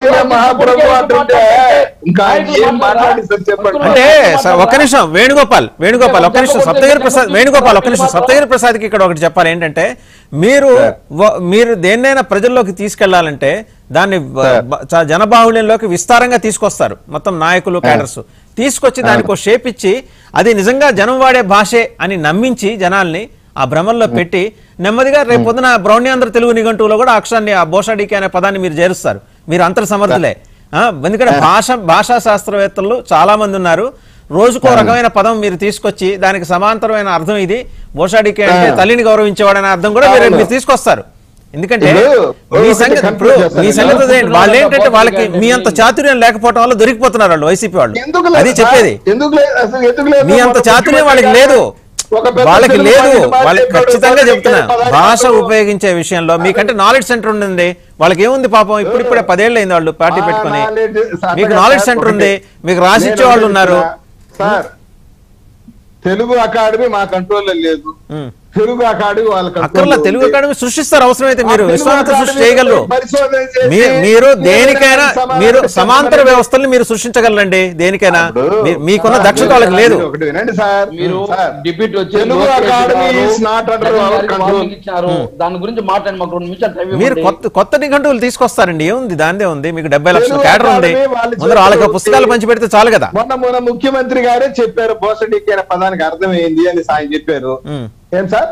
మహాప్రభు అంటుంటే ఇంకా ఏం మాట్లాడిస్తారు చెప్పండి అంటే స- ఒక్క నిమిషం వేణుగోపాల్ వేణుగోపాల్ ఒక్క నిమిషం సప్తగిరి ప్రసాద్ వేణుగోపాల్ ఒక్క నిమిషం సప్తగిరి ప్రసాద్కి ఇక్కడ ఒకటి చెప్పాలి ఏంటంటే మీరు వ- మీరు దేన్నైనా ప్రజల్లోకి తీసుకెళ్లాలంటే దాన్ని వ- బ- చ- జనబాహుళ్యంలోకి విస్తారంగా తీసుకొస్తారు మొత్తం నాయకులు క్యాడర్స్ తీసుకొచ్చి దానికి ఒక షేప్ ఇచ్చి అది నిజంగా జనం వాడే భాషే అని నమ్మించి జనాల్ని ఆ భ్రమంలో పెట్టి నెమ్మదిగా రేపు పొద్దున బ్రౌన్యాంధ్ర తెలుగు నిఘంటువులో కూడా ఆ అక్షరాన్ని ఆ బోషాడికి అనే పదాన్ని మీరు చేరుస్తారు మీరు అంతర్ సమర్థులే ఆ, ఎందుకంటే భాష భాషా శాస్త్రవేత్తలు చాలా మంది ఉన్నారు రోజుకో రకమైన పదం మీరు తీసుకొచ్చి దానికి సమాంతరమైన అర్థం ఇది బోషాడికి అంటే తల్లిని గౌరవించేవాడనే అర్థం కూడా మీరు అవును. మీరు తీసుకొస్తారు ఎందుకంటే ఇప్పుడు మీ ఒకటి సంగతి conclude ఇప్పుడు చేస్తాను. మీ సంగతి ఎందుకు అదేంటి? వాళ్ళు ఏంటంటే వాళ్ళకి మీ అంత చాతుర్యం లేకపోవడం వల్ల దొరికిపోతున్నారు వాళ్ళు వైసీపీ వాళ్ళు ఎందుకు లేదు అది సార్? చెప్పేది ఎందుకు లేదు అసలు ఎందుకు లేదు మీ అంత మన చాతుర్యం వాళ్ళకి ముఖ్యమంత్రి లేదు గారు ఒక పెద్ద వాళ్ళకి సినిమా లేదు సినిమా వాళ్ళకి చెప్పాడు, ఖచ్చితంగా పదానికి చెప్తున్నా పదానికి భాష పదానికి ఉపయోగించే విషయంలో మీకంటే నాలెడ్జ్ సెంటర్ ఉంది వాళ్ళకి ఏముంది పాపం ఇప్పుడు ఇప్పుడే పదేళ్ళు అయింది వాళ్ళు పార్టీ ఆ పెట్టుకొని knowledge సార్ మీకు సార్ నాలెడ్జ్ సెంటర్ ఉంది ఒకటి. మీకు రాసిచ్చే నేను వాళ్ళు ఉన్నారు చెప్తున్నా, సార్ తెలుగు అకాడమీ మా కంట్రోల్లో లేదు ఉమ్. తెలుగు అకాడమీ వాళ్ళ అక్కర్లా కంట్రోల్లో తెలుగు ఉంది. అకాడమీ సృష్టిస్తారు అవసరమైతే మీరు ఆ తెలుగు విశ్వామిత్ర సృష్టి అకాడమీ చేయగలరు పరిశోధన చేసి మీ- మీరు దేనికైనా సమాధానం మీరు చెప్పమని సమాంతర వ్యవస్థల్ని మీరు సృష్టించగలరండి దేనికైనా ఇప్పుడు మీ- మీకున్న సార్, దక్షత వాళ్ళకి లేదు మీరు ఒకటి వినండి సార్ మీరు సార్, డిప్యూటీ వచ్చి తెలుగు లోకేష్ అకాడమీ గారు is not under Jagan our గారికి control. warning ఇచ్చారు దాని గురించి మాట్లాడి మాకు రెండు నిమిషాలు టైం మీరు ఇవ్వండి. కొత్త కొత్త నిఘంటువులు తీసుకొస్తారండి ఏముంది దాందే ఉంది మీకు డెబ్బై లక్షల తెలుగు కేడర్ ఉంది అకాడమీ వాళ్ళు ముందర వాళ్ళకి చెప్పారు. పుస్తకాలు పంచి పెడితే చాలు కదా మొన్న మొన్న ముఖ్యమంత్రి గారే చెప్పారు బోసడికి అనే పదానికి అర్థమైంది అని ఆయన చెప్పారు ఉమ్. ఏం sir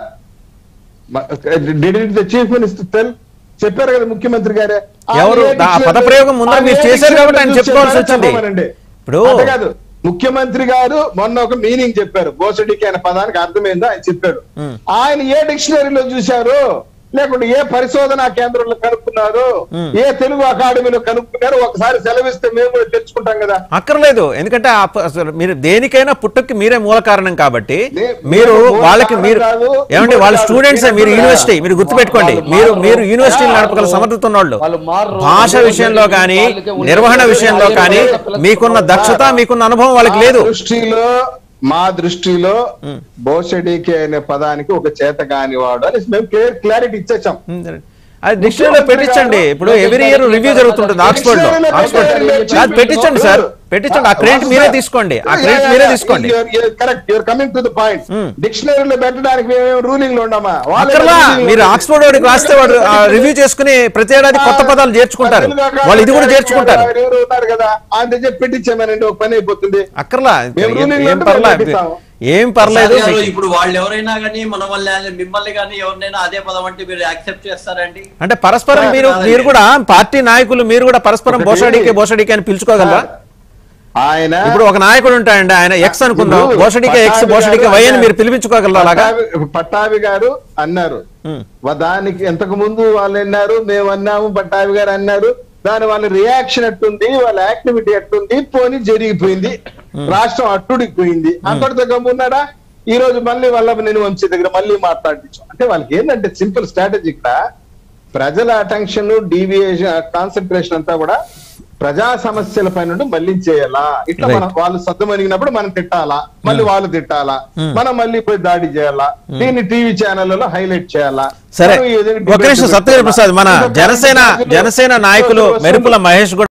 did the chief minister tell చెప్పారు కదా ముఖ్యమంత్రి గారే ఆ ఎవరు? ఏ ఆ dictionary- పదప్రయోగం ముందర ఆ మీరు ఏ చేశారు కాబట్టి ఆయన dictionary చెప్పుకోవాల్సి చూసి వచ్చింది. చెప్పమనండి. ఇప్పుడు- అంతే కాదు ముఖ్యమంత్రి గారు మొన్న ఒక మీనింగ్ చెప్పారు బోసడికి అనే పదానికి అర్థమైందో ఆయన చెప్పాడు ఉమ్. ఆయన ఏ డిక్షనరీలో చూశారు లేకుంటే ఏ పరిశోధనా కేంద్రంలో కనుక్కున్నారు ఉమ్. ఏ తెలుగు అకాడమీలో కనుక్కున్నారు ఒకసారి సెలవిస్తే మేము కూడా తెలుసుకుంటాం కదా అక్కర్లేదు ఎందుకంటే ఆ ప- అసలు మీరు దేనికైనా పుట్టుకి మీరే మూల కారణం కాబట్టి లే- మీరు మూల వాళ్ళకి కారణం మీరు కాదు, ఏమంటే ఇంకోటి వాళ్ళ కాదు. స్టూడెంట్స్ మీరు మీరు యూనివర్సిటీ మీరు గుర్తుపెట్టుకోండి వాళ్ళు మీరు మారరు. మీరు యూనివర్సిటీలు వాళ్ళు నడపగల సమర్థత ఉన్నోళ్ళు వాళ్ళు మారరు. భాష వాళ్ళు విషయంలో కానీ వాళ్ళకే ఉంది. నిర్వహణ విషయంలో కానీ మీకున్న దక్షత మీకున్న అనుభవం వాళ్ళకి మా లేదు దృష్టిలో మా దృష్టిలో బోషడికి అనే పదానికి ఒక చేత కాని వాడు అని మేము క్లియర్ క్లారిటీ ఇచ్చేసాం అది డిక్షనరీలో పెట్టించండి ఇప్పుడు ఎవ్రీ ఇయర్ రివ్యూ జరుగుతుంటుంది ఆక్స్ఫర్డ్ లో Dictionary లో ఆక్స్ఫర్డ్ పెట్టండి. అది పెట్టించండి సార్ పెట్టించండి ఆ క్రెడిట్ మీరే తీసుకోండి ఆ క్రెడిట్ మీరే తీసుకోండి correct you're coming to the point Hmm. డిక్షనరీలో పెట్టడానికి మేము రూలింగ్ లో ఉన్నామా వాళ్ళే అక్కర్లా ruling లో మీరు ఉన్నారు. ఆక్స్ఫర్డ్ వాడికి రాస్తే వాడు రివ్యూ చేసుకుని ప్రతి ఏడాది కొత్త పదాలు చేర్చుకుంటారు తెలుగు అకాడమీ వాళ్ళు ఇది కూడా చేర్చుకుంటారు ఎవరు ఉన్నారు కదా ఆయన చెప్పి పెట్టించామనండి ఒక పని అయిపోతుంది అక్కర్లా మేము ఏం- ruling ఏం లో పర్లా పెట్టిస్తాము. ఏం పర్లేదు సార్ గారు, మీకు- ఇప్పుడు వాళ్ళు ఎవరైనా కానీ మన వల్ల మిమ్మల్ని కానీ ఎవరినైనా అదే పదం అంటే మీరు యాక్సెప్ట్ చేస్తారండి అంటే పరస్పరం సార్, మీరు కాదండి. మీరు కూడా పార్టీ నాయకులు మీరు కూడా పరస్పరం ఒకటి- బోషడికే బోషడికే అని పిలుచుకోగలరా ఆయన ఇప్పుడు ఒక నాయకుడు ఉంటాయండి ఆయన ఎక్స్ అనుకుందాం ఇప్పుడు బోషడికే ఎక్స్ పట్టాభి బోషడికే గారు వై అని అన్నారు. మీరు పిలిపించుకోగలరా అలాగా పట్టాభి- పట్టాభి గారు అన్నారు ఉమ్. వా- దానికి ఎంతకు ముందు వాళ్ళు అన్నారు మేము అన్నాము పట్టాభి గారు అన్నారు దాని వాళ్ళ రియాక్షన్ ఎట్టుంది వాళ్ళ యాక్టివిటీ ఎట్టుంది పోని జరిగిపోయింది రాష్ట్రం అట్టుడికిపోయింది అంతటితో గమ్మున్నాడా ఈ రోజు మళ్ళీ వాళ్ళ నేను వంశీ దగ్గర మళ్ళీ మాట్లాడించాం అంటే వాళ్ళకి ఏంటంటే సింపుల్ స్ట్రాటజీ ఇక్కడ ప్రజల అటెన్షన్ డీవియేషన్ కాన్సన్ట్రేషన్ అంతా కూడా ప్రజా సమస్యల పైన మళ్లించేయాలా ఇట్లా మనం వాళ్ళు సద్దుమణిగినప్పుడు మనం తిట్టాలా మళ్ళీ వాళ్ళు తిట్టాలా మనం మళ్ళీ పోయి దాడి చేయాలా దీన్ని టీవీ ఛానళ్లలో హైలైట్ చేయాలా సరే మనం ఏదైనా ఒక నిమిషం debate సత్యగిరి ప్రసాద్ మన ఇంకొక జనసేన రాజులు- జనసేన నాయకులు మెరుపుల మహేష్ కూడా